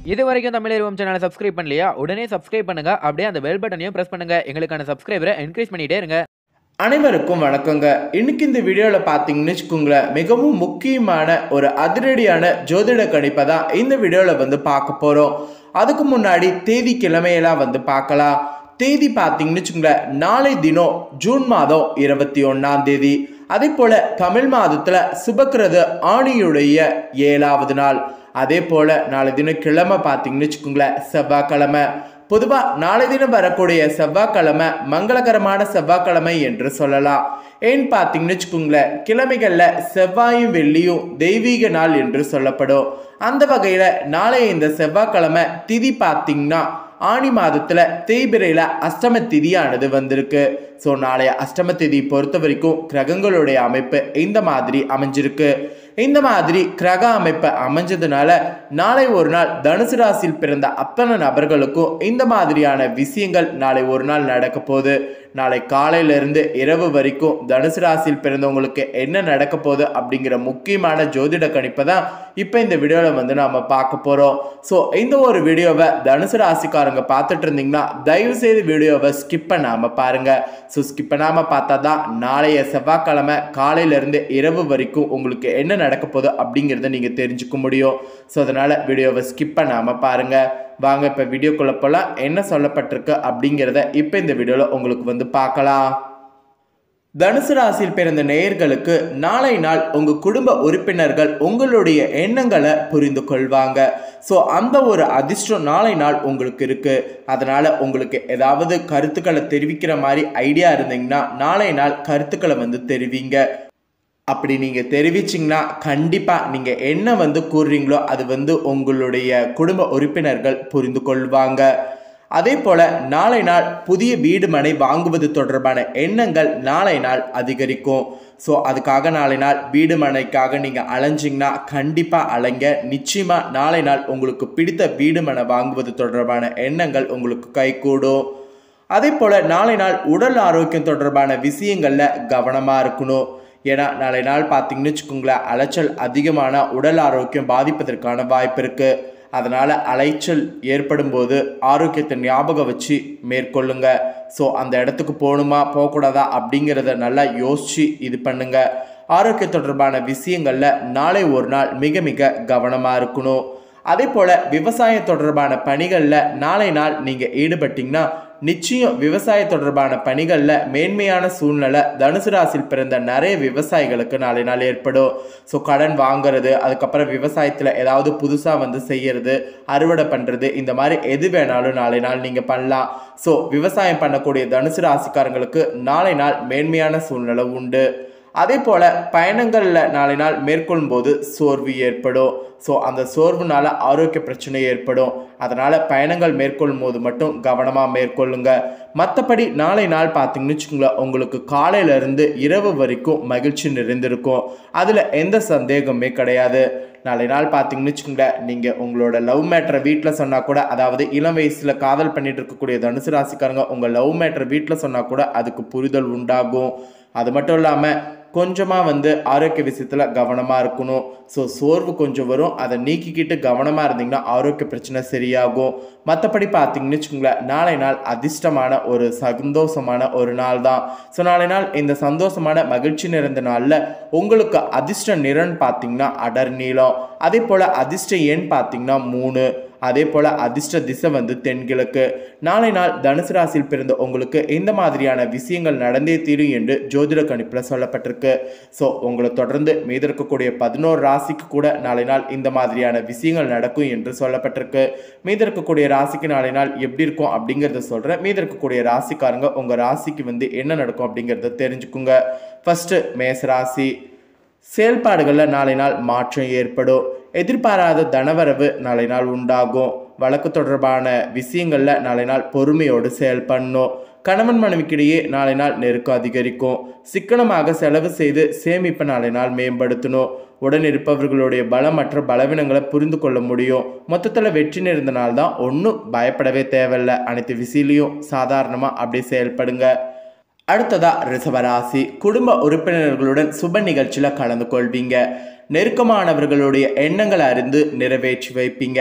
இது வரைக்கும் தமிழ் சேனலை சப்ஸ்கிரைப் பண்ணலையா உடனே சப்ஸ்கிரைப் பண்ணுங்க அப்படியே அந்த பெல் பட்டனையும் பிரஸ் பண்ணுங்க எங்களுக்கான சப்ஸ்கிரைபரை என்கரேஜ் பண்ணிட்டே இருங்க அனைவருக்கும் வணக்கங்க இன்னைக்கு இந்த வீடியோவில் பார்த்தீங்கன்னு வச்சுக்கோங்களேன் மிகவும் முக்கியமான ஒரு அதிரடியான ஜோதிட கணிப்பை தான் இந்த வீடியோவில் வந்து பார்க்க போகிறோம் அதுக்கு முன்னாடி தேதி கிழமையெல்லாம் வந்து பார்க்கலாம் தேதி பார்த்தீங்கன்னு வச்சுக்கோங்களேன் நாளை தினம் ஜூன் மாதம் இருபத்தி ஒன்றாம் தேதி அதே போல் தமிழ் மாதத்தில் சுபக்கிரது ஆணியுடைய ஏழாவது நாள் அதே போல் நாளை தினம் கிழமை பார்த்தீங்கன்னு வச்சுக்கோங்களேன் செவ்வாய்க்கிழமை பொதுவாக நாளை தினம் வரக்கூடிய செவ்வாய்க்கிழமை மங்களகரமான செவ்வாய்க்கிழமை என்று சொல்லலாம் ஏன்னு பார்த்தீங்கன்னு வச்சுக்கோங்களேன் கிழமைகளில் செவ்வாயும் வெள்ளியும் தெய்வீக நாள் என்று சொல்லப்படும் அந்த வகையில் நாளைய இந்த செவ்வாய்க்கிழமை திதி பார்த்தீங்கன்னா ஆணி மாதத்தில் தேய்பிரையில் அஷ்டம திதியானது வந்திருக்கு ஸோ நாளைய அஷ்டம திதி பொறுத்த வரைக்கும் கிரகங்களுடைய அமைப்பு இந்த மாதிரி அமைஞ்சிருக்கு இந்த மாதிரி கிரக அமைப்பு அமைஞ்சதுனால நாளை ஒரு நாள் தனுசு ராசியில் பிறந்த அத்தனை நபர்களுக்கும் இந்த மாதிரியான விஷயங்கள் நாளை ஒரு நாள் நடக்க போகுது நாளை காலையிலிருந்து இரவு வரைக்கும் தனுசு ராசியில் பிறந்தவங்களுக்கு என்ன நடக்க போகுது அப்படிங்கிற முக்கியமான ஜோதிட கணிப்பை தான் இப்போ இந்த வீடியோவில் வந்து நாம் பார்க்க போகிறோம் ஸோ இந்த ஒரு வீடியோவை தனுசு ராசிக்காரங்க பார்த்துட்டு இருந்தீங்கன்னா தயவு செய்து வீடியோவை ஸ்கிப் பண்ணாமல் பாருங்கள் ஸோ ஸ்கிப் பண்ணாமல் பார்த்தா தான் நாளைய செவ்வாய்க்கிழமை காலையிலேருந்து இரவு வரைக்கும் உங்களுக்கு என்ன நடக்க போகுது அப்படிங்கிறத நீங்கள் தெரிஞ்சுக்க முடியும் ஸோ அதனால் வீடியோவை ஸ்கிப் பண்ணாமல் பாருங்கள் வாங்க இப்போ வீடியோக்குள்ளே போகலாம் என்ன சொல்லப்பட்டிருக்கு அப்படிங்கிறத இப்போ இந்த வீடியோவில் உங்களுக்கு வந்து பார்க்கலாம் தனுசு ராசியில் பிறந்த நேயர்களுக்கு நாளை நாள் உங்கள் குடும்ப உறுப்பினர்கள் உங்களுடைய எண்ணங்களை புரிந்து கொள்வாங்க ஸோ அந்த ஒரு அதிர்ஷ்டம் நாளை நாள் உங்களுக்கு இருக்குது அதனால் உங்களுக்கு ஏதாவது கருத்துக்களை தெரிவிக்கிற மாதிரி ஐடியா இருந்தீங்கன்னா நாளை நாள் கருத்துக்களை வந்து தெரிவிங்க அப்படி நீங்கள் தெரிவிச்சிங்கன்னா கண்டிப்பாக நீங்கள் என்ன வந்து கூறுறீங்களோ அது வந்து உங்களுடைய குடும்ப உறுப்பினர்கள் புரிந்து கொள்வாங்க அதே போல் நாளை நாள் புதிய வீடு மனை வாங்குவது தொடர்பான எண்ணங்கள் நாளை நாள் அதிகரிக்கும் ஸோ அதுக்காக நாளை நாள் வீடு மனைக்காக நீங்கள் அலைஞ்சிங்கன்னா கண்டிப்பாக அலைங்க நிச்சயமாக நாளை நாள் உங்களுக்கு பிடித்த வீடு மனை வாங்குவது தொடர்பான எண்ணங்கள் உங்களுக்கு கைகூடும் அதே போல் நாளை நாள் உடல் ஆரோக்கியம் தொடர்பான விஷயங்களில் கவனமாக இருக்கணும் ஏன்னா நாளை நாள் பார்த்தீங்கன்னு வச்சுக்கோங்களேன் அலைச்சல் அதிகமான உடல் ஆரோக்கியம் பாதிப்பதற்கான வாய்ப்பு இருக்குது அதனால் அலைச்சல் ஏற்படும் போது ஆரோக்கியத்தை ஞாபகம் வச்சு மேற்கொள்ளுங்க ஸோ அந்த இடத்துக்கு போகணுமா போகக்கூடாதா அப்படிங்கிறத நல்லா யோசித்து இது பண்ணுங்க ஆரோக்கிய தொடர்பான விஷயங்களில் நாளை ஒரு நாள் மிக மிக கவனமாக இருக்கணும் அதே போல் விவசாயம் தொடர்பான பணிகளில் நாளை நாள் நீங்கள் ஈடுபட்டிங்கன்னா நிச்சயம் விவசாய தொடர்பான பணிகளில் மேன்மையான சூழ்நிலை தனுசு ராசியில் பிறந்த நிறைய விவசாயிகளுக்கு நாளை நாள் ஏற்படும் ஸோ கடன் வாங்குறது அதுக்கப்புறம் விவசாயத்தில் ஏதாவது புதுசாக வந்து செய்யறது அறுவடை பண்ணுறது இந்த மாதிரி எது வேணாலும் நாளை நாள் நீங்கள் பண்ணலாம் ஸோ விவசாயம் பண்ணக்கூடிய தனுசு ராசிக்காரங்களுக்கு நாளை நாள் மேன்மையான சூழ்நிலை உண்டு அதே போல் பயணங்களில் நாளை நாள் மேற்கொள்ளும் போது சோர்வு ஏற்படும் ஸோ அந்த சோர்வுனால ஆரோக்கிய பிரச்சனை ஏற்படும் அதனால் பயணங்கள் மேற்கொள்ளும் போது மட்டும் கவனமாக மேற்கொள்ளுங்க மற்றபடி நாளை நாள் பார்த்தீங்கன்னு வச்சுக்கோங்களேன் உங்களுக்கு காலையிலேருந்து இரவு வரைக்கும் மகிழ்ச்சி நிறைந்திருக்கும் அதில் எந்த சந்தேகமே கிடையாது நாளை நாள் பார்த்தீங்கன்னு வச்சுக்கோங்களேன் நீங்கள் உங்களோட லவ் மேட்டரை வீட்டில் சொன்னால் கூட அதாவது இளம் வயசில் காதல் பண்ணிட்டு இருக்கக்கூடிய தனுசு ராசிக்காரங்க உங்கள் லவ் மேட்டரை வீட்டில் சொன்னால் கூட அதுக்கு புரிதல் உண்டாகும் அது மட்டும் இல்லாமல் கொஞ்சமாக வந்து ஆரோக்கிய விஷயத்தில் கவனமாக இருக்கணும் ஸோ சோர்வு கொஞ்சம் வரும் அதை நீக்கிக்கிட்டு கவனமாக இருந்தீங்கன்னா ஆரோக்கிய பிரச்சனை சரியாகும் மற்றபடி பார்த்தீங்கன்னு வச்சுக்கோங்களேன் நாளை நாள் அதிர்ஷ்டமான ஒரு சந்தோஷமான ஒரு நாள் தான் ஸோ நாளை நாள் இந்த சந்தோஷமான மகிழ்ச்சி நிறைந்த நாளில் உங்களுக்கு அதிர்ஷ்ட நிறன் பார்த்தீங்கன்னா அடர் நீளம் அதே போல் அதிர்ஷ்ட எண் பார்த்தீங்கன்னா மூணு அதே போல் அதிர்ஷ்ட திசை வந்து தென்கிழக்கு நாளை நாள் தனுசு ராசியில் பிறந்த உங்களுக்கு இந்த மாதிரியான விஷயங்கள் நடந்தே தீரும் என்று ஜோதிட கணிப்பில் சொல்லப்பட்டிருக்கு ஸோ உங்களை தொடர்ந்து மீது இருக்கக்கூடிய பதினோரு ராசிக்கு கூட நாளை நாள் இந்த மாதிரியான விஷயங்கள் நடக்கும் என்று சொல்லப்பட்டிருக்கு மீது இருக்கக்கூடிய ராசிக்கு நாளை நாள் எப்படி இருக்கும் அப்படிங்கிறத சொல்கிறேன் மீது இருக்கக்கூடிய ராசிக்காரங்க உங்கள் ராசிக்கு வந்து என்ன நடக்கும் அப்படிங்கிறத தெரிஞ்சுக்குங்க ஃபஸ்ட்டு மேச ராசி செயல்பாடுகளில் நாளை நாள் மாற்றம் ஏற்படும் எதிர்பாராத தனவரவு நாளை நாள் உண்டாகும் வழக்கு தொடர்பான விஷயங்களில் நாளை நாள் பொறுமையோடு செயல்படணும் கணவன் மனைவிக்கிடையே நாளை நாள் நெருக்கம் அதிகரிக்கும் சிக்கனமாக செலவு செய்து சேமிப்பை நாளை நாள் மேம்படுத்தணும் உடன் இருப்பவர்களுடைய பலமற்ற பலவீனங்களை புரிந்து கொள்ள முடியும் மொத்தத்தில் வெற்றி நிறைந்த நாள் தான் ஒன்றும் பயப்படவே தேவையில்லை அனைத்து விசிலையும் சாதாரணமாக அப்படியே செயல்படுங்க அடுத்ததா ரிஷபராசி குடும்ப உறுப்பினர்களுடன் சுப நிகழ்ச்சியில் கலந்து கொள்வீங்க நெருக்கமானவர்களுடைய எண்ணங்களை அறிந்து நிறைவேற்றி வைப்பீங்க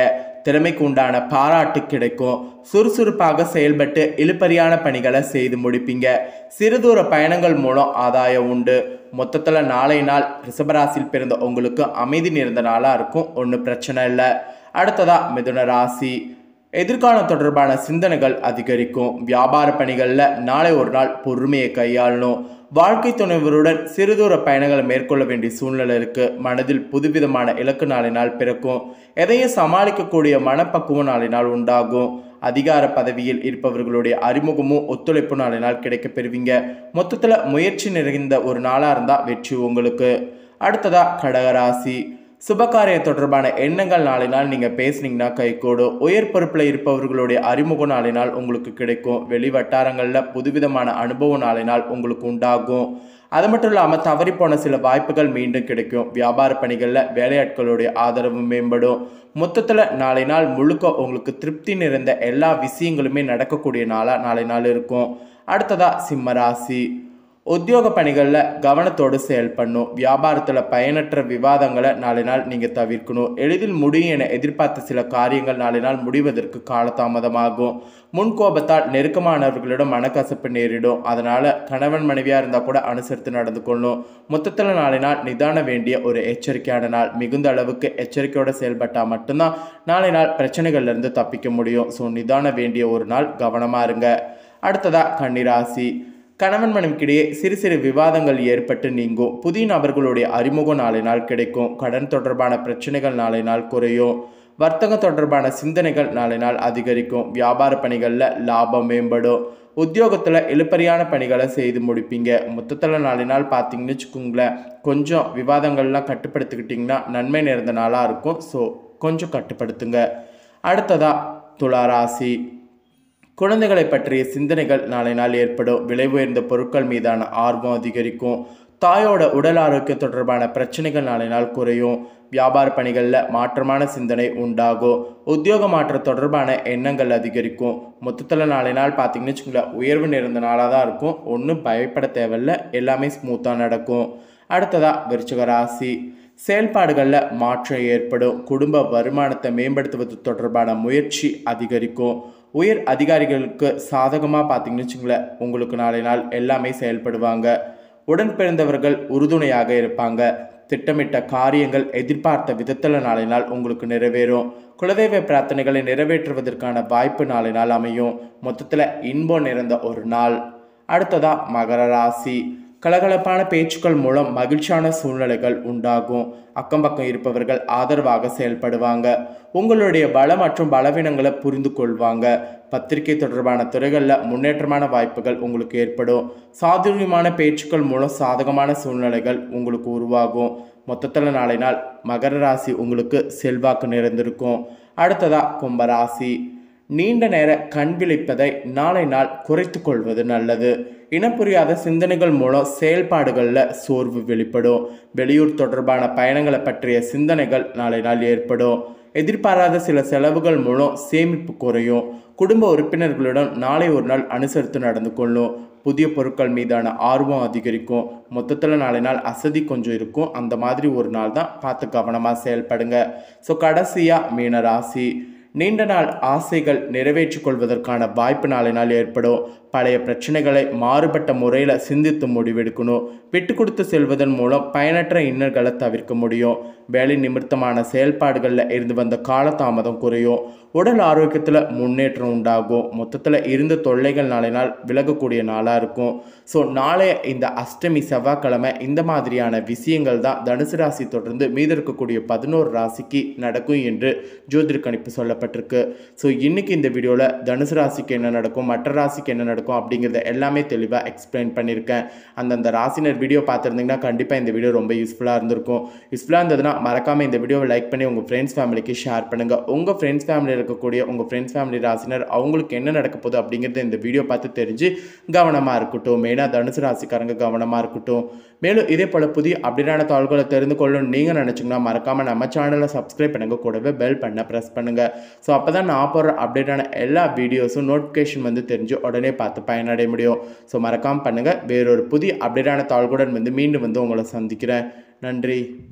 திறமைக்கு உண்டான பாராட்டு கிடைக்கும் சுறுசுறுப்பாக செயல்பட்டு இழுப்பறியான பணிகளை செய்து முடிப்பீங்க சிறுதூர பயணங்கள் மூலம் ஆதாயம் உண்டு மொத்தத்தில் நாளை நாள் ரிஷபராசியில் பிறந்த உங்களுக்கு அமைதி நிறைந்த நாளாக இருக்கும் ஒன்றும் பிரச்சனை இல்லை அடுத்ததா மிதுன ராசி எதிர்காலம் தொடர்பான சிந்தனைகள் அதிகரிக்கும் வியாபார பணிகளில் நாளை ஒரு நாள் பொறுமையை கையாளணும் வாழ்க்கை துணைவருடன் சிறுதூர பயணங்களை மேற்கொள்ள வேண்டிய சூழ்நிலை இருக்கு மனதில் புதுவிதமான இலக்கு நாளினால் பிறக்கும் எதையும் சமாளிக்கக்கூடிய மனப்பக்குவம் நாளினால் உண்டாகும் அதிகார பதவியில் இருப்பவர்களுடைய அறிமுகமும் ஒத்துழைப்பு நாளினால் கிடைக்க பெறுவீங்க மொத்தத்தில் முயற்சி நிறைந்த ஒரு நாளாக இருந்தால் வெற்றி உங்களுக்கு அடுத்ததா கடகராசி சுபகாரிய தொடர்பான எண்ணங்கள் நாளினால் நீங்கள் பேசுனீங்கன்னா கைகூடும் உயர் பொறுப்பில் இருப்பவர்களுடைய அறிமுக நாளினால் உங்களுக்கு கிடைக்கும் வெளி வட்டாரங்களில் புதுவிதமான அனுபவ நாளினால் உங்களுக்கு உண்டாகும் அது மட்டும் இல்லாமல் தவறிப்போன சில வாய்ப்புகள் மீண்டும் கிடைக்கும் வியாபார பணிகளில் வேலையாட்களுடைய ஆதரவு மேம்படும் மொத்தத்தில் நாளை நாள் முழுக்க உங்களுக்கு திருப்தி நிறைந்த எல்லா விஷயங்களுமே நடக்கக்கூடிய நாளாக நாளை நாள் இருக்கும் அடுத்ததா சிம்மராசி உத்தியோக பணிகளில் கவனத்தோடு செயல்படணும் வியாபாரத்தில் பயனற்ற விவாதங்களை நாளை நாள் நீங்கள் தவிர்க்கணும் எளிதில் முடியும் என எதிர்பார்த்த சில காரியங்கள் நாளை நாள் முடிவதற்கு காலதாமதமாகும் முன்கோபத்தால் நெருக்கமானவர்களிடம் மனக்கசப்பு நேரிடும் அதனால் கணவன் மனைவியாக இருந்தால் கூட அனுசரித்து நடந்து கொள்ளணும் மொத்தத்தில் நாளை நாள் நிதான வேண்டிய ஒரு எச்சரிக்கையான நாள் மிகுந்த அளவுக்கு எச்சரிக்கையோடு செயல்பட்டால் மட்டும்தான் நாளை நாள் பிரச்சனைகள்லேருந்து தப்பிக்க முடியும் ஸோ நிதான வேண்டிய ஒரு நாள் கவனமாக இருங்க அடுத்ததா கன்னிராசி கணவன் மனைவிக்கிடையே சிறு சிறு விவாதங்கள் ஏற்பட்டு நீங்கும் புதிய நபர்களுடைய அறிமுகம் நாளை நாள் கிடைக்கும் கடன் தொடர்பான பிரச்சனைகள் நாளை நாள் குறையும் வர்த்தகம் தொடர்பான சிந்தனைகள் நாளை நாள் அதிகரிக்கும் வியாபார பணிகளில் லாபம் மேம்படும் உத்தியோகத்தில் இழுப்பறியான பணிகளை செய்து முடிப்பீங்க மொத்தத்தில் நாலு நாள் பார்த்தீங்கன்னு வச்சுக்கோங்களேன் கொஞ்சம் விவாதங்கள்லாம் கட்டுப்படுத்திக்கிட்டிங்கன்னா நன்மை நிறைந்த நாளாக இருக்கும் ஸோ கொஞ்சம் கட்டுப்படுத்துங்க அடுத்ததா துளாராசி குழந்தைகளை பற்றிய சிந்தனைகள் நாளை நாள் ஏற்படும் விலை உயர்ந்த பொருட்கள் மீதான ஆர்வம் அதிகரிக்கும் தாயோட உடல் ஆரோக்கிய தொடர்பான பிரச்சனைகள் நாளை நாள் குறையும் வியாபார பணிகளில் மாற்றமான சிந்தனை உண்டாகும் உத்தியோக மாற்ற தொடர்பான எண்ணங்கள் அதிகரிக்கும் மொத்தத்தில் நாளை நாள் பார்த்தீங்கன்னு வச்சுக்கோங்களேன் உயர்வு நிறைந்த நாளாக தான் இருக்கும் ஒன்றும் பயப்பட தேவையில்ல எல்லாமே ஸ்மூத்தாக நடக்கும் அடுத்ததா விருச்சிக ராசி செயல்பாடுகளில் மாற்றம் ஏற்படும் குடும்ப வருமானத்தை மேம்படுத்துவது தொடர்பான முயற்சி அதிகரிக்கும் உயர் அதிகாரிகளுக்கு சாதகமாக பார்த்தீங்கன்னு வச்சுங்களேன் உங்களுக்கு நாளை நாள் எல்லாமே செயல்படுவாங்க உடன் பிறந்தவர்கள் உறுதுணையாக இருப்பாங்க திட்டமிட்ட காரியங்கள் எதிர்பார்த்த விதத்தில் நாளை நாள் உங்களுக்கு நிறைவேறும் குலதெய்வ பிரார்த்தனைகளை நிறைவேற்றுவதற்கான வாய்ப்பு நாளை நாள் அமையும் மொத்தத்தில் இன்பம் நிறைந்த ஒரு நாள் அடுத்ததா மகர ராசி கலகலப்பான பேச்சுக்கள் மூலம் மகிழ்ச்சியான சூழ்நிலைகள் உண்டாகும் அக்கம் பக்கம் இருப்பவர்கள் ஆதரவாக செயல்படுவாங்க உங்களுடைய பல மற்றும் பலவீனங்களை புரிந்து கொள்வாங்க பத்திரிகை தொடர்பான துறைகளில் முன்னேற்றமான வாய்ப்புகள் உங்களுக்கு ஏற்படும் சாதுரியமான பேச்சுக்கள் மூலம் சாதகமான சூழ்நிலைகள் உங்களுக்கு உருவாகும் மொத்தத்தில் நாளை நாள் மகர ராசி உங்களுக்கு செல்வாக்கு நிறைந்திருக்கும் அடுத்ததா கும்பராசி நீண்ட நேர கண் விழிப்பதை நாளை நாள் குறைத்து கொள்வது நல்லது இனப்புரியாத சிந்தனைகள் மூலம் செயல்பாடுகளில் சோர்வு வெளிப்படும் வெளியூர் தொடர்பான பயணங்களை பற்றிய சிந்தனைகள் நாளை நாள் ஏற்படும் எதிர்பாராத சில செலவுகள் மூலம் சேமிப்பு குறையும் குடும்ப உறுப்பினர்களுடன் நாளை ஒரு நாள் அனுசரித்து நடந்து கொள்ளும் புதிய பொருட்கள் மீதான ஆர்வம் அதிகரிக்கும் மொத்தத்தில் நாளை நாள் அசதி கொஞ்சம் இருக்கும் அந்த மாதிரி ஒரு நாள் தான் பார்த்து கவனமாக செயல்படுங்க ஸோ கடைசியாக மீனராசி நீண்ட நாள் ஆசைகள் நிறைவேற்றிக் கொள்வதற்கான வாய்ப்பு நாளை நாள் ஏற்படும் பழைய பிரச்சனைகளை மாறுபட்ட முறையில் சிந்தித்து முடிவெடுக்கணும் விட்டு கொடுத்து செல்வதன் மூலம் பயனற்ற இன்னல்களை தவிர்க்க முடியும் வேலை நிமித்தமான செயல்பாடுகளில் இருந்து வந்த காலதாமதம் குறையும் உடல் ஆரோக்கியத்தில் முன்னேற்றம் உண்டாகும் மொத்தத்தில் இருந்த தொல்லைகள் நாளை நாள் விலகக்கூடிய நாளாக இருக்கும் ஸோ நாளைய இந்த அஷ்டமி செவ்வாய்க்கிழமை இந்த மாதிரியான விஷயங்கள் தான் தனுசு ராசி தொடர்ந்து மீது இருக்கக்கூடிய பதினோரு ராசிக்கு நடக்கும் என்று ஜோதிட கணிப்பு சொல்லப்பட்டிருக்கு ஸோ இன்னைக்கு இந்த வீடியோவில் தனுசு ராசிக்கு என்ன நடக்கும் மற்ற ராசிக்கு என்ன நடக்கும் அப்படிங்கிறத எல்லாமே தெளிவாக எக்ஸ்பிளைன் பண்ணியிருக்கேன் அந்தந்த ராசினர் வீடியோ பார்த்துருந்தீங்கன்னா கண்டிப்பாக இந்த வீடியோ ரொம்ப யூஸ்ஃபுல்லாக இருந்திருக்கும் யூஸ்ஃபுல்லாக இருந்ததுன்னா மறக்காமல் இந்த வீடியோவை லைக் பண்ணி உங்கள் ஃப்ரெண்ட்ஸ் ஃபேமிலிக்கு ஷேர் பண்ணுங்கள் உங்கள் ஃப்ரெண்ட்ஸ் ஃபேமிலியில் இருக்கக்கூடிய உங்கள் ஃப்ரெண்ட்ஸ் ஃபேமிலி ராசினர் அவங்களுக்கு என்ன நடக்க போகுது அப்படிங்கிறத இந்த வீடியோ பார்த்து தெரிஞ்சு கவனமாக இருக்கட்டும் மெயினாக தனுசு ராசிக்காரங்க கவனமாக இருக்கட்டும் மேலும் இதே போல் புதிய அப்டேட்டான தாள்களை தெரிந்து கொள்ளணும் நீங்கள் நினச்சிங்கன்னா மறக்காமல் நம்ம சேனலை சப்ஸ்கிரைப் பண்ணுங்க கூடவே பெல் பண்ண ப்ரெஸ் பண்ணுங்கள் ஸோ அப்போ தான் நான் போடுற அப்டேட்டான எல்லா வீடியோஸும் நோட்டிஃபிகேஷன் வந்து தெரிஞ்சு உடனே பார்த்து பயனடைய முடியும் ஸோ மறக்காமல் பண்ணுங்கள் வேறொரு புதிய அப்டேட்டான தாள்களுடன் வந்து மீண்டும் வந்து உங்களை சந்திக்கிறேன் நன்றி